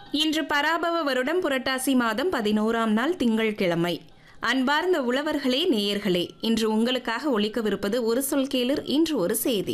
இன்று பராபவ வருடம் புரட்டாசி மாதம் பதினோராம் நாள் திங்கள்கிழமை அன்பார்ந்த உழவர்களே நேயர்களே இன்று உங்களுக்காக ஒலிக்கவிருப்பது ஒரு சொல் கேளர் இன்று ஒரு செய்தி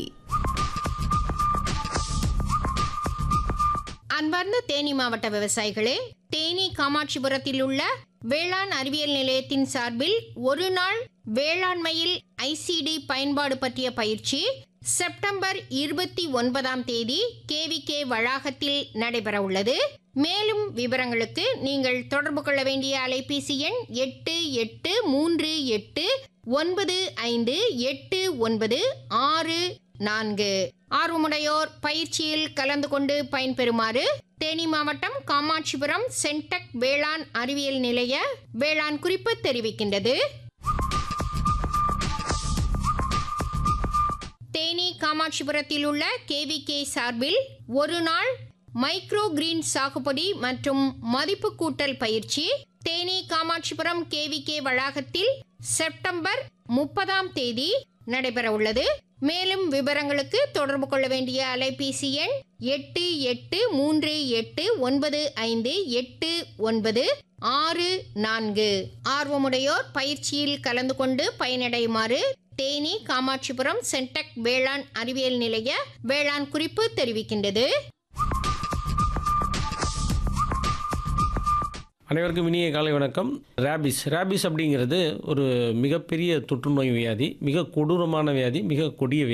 அன்பார்ந்த தேனி மாவட்ட விவசாயிகளே தேனி காமாட்சிபுரத்தில் உள்ள வேளாண் அறிவியல் நிலையத்தின் சார்பில் ஒரு நாள் வேளாண்மையில் ஐசிடி பயன்பாடு பற்றிய பயிற்சி செப்டம்பர் இருபத்தி ஒன்பதாம் தேதி கேவிகே வளாகத்தில் நடைபெற உள்ளது மேலும் விவரங்களுக்கு நீங்கள் தொடர்பு கொள்ள வேண்டிய அலைபேசி எண் எட்டு எட்டு மூன்று எட்டு ஒன்பது ஐந்து எட்டு ஒன்பது ஆறு நான்கு ஆர்வமுடையோர் பயிற்சியில் கலந்து கொண்டு பயன்பெறுமாறு தேனி மாவட்டம் காமாட்சிபுரம் சென்டெக் வேளாண் அறிவியல் நிலைய வேளாண் குறிப்பு தெரிவிக்கின்றது தேனி காமாட்சிபுரத்தில் உள்ள கேவிகே சார்பில் ஒரு நாள் மைக்ரோ கிரீன் சாகுபடி மற்றும் மதிப்பு கூட்டல் பயிற்சி தேனி காமாட்சிபுரம் கேவிகே வளாகத்தில் செப்டம்பர் முப்பதாம் தேதி நடைபெற உள்ளது மேலும் விவரங்களுக்கு தொடர்பு கொள்ள வேண்டிய அலைபேசி எண் எட்டு எட்டு மூன்று எட்டு ஒன்பது ஐந்து எட்டு ஒன்பது ஆறு நான்கு ஆர்வமுடையோர் பயிற்சியில் கலந்து கொண்டு பயனடையுமாறு தேனி காமாட்சிபுரம் சென்டெக் வேளாண் அறிவியல் நிலைய வேளாண் குறிப்பு தெரிவிக்கின்றது அனைவருக்கும் இனிய காலை வணக்கம் ரேபிஸ் ரேபிஸ் அப்படிங்கிறது ஒரு மிகப்பெரிய தொற்றுநோய் வியாதி மிக கொடூரமான வியாதி மிக கொடிய வியாதி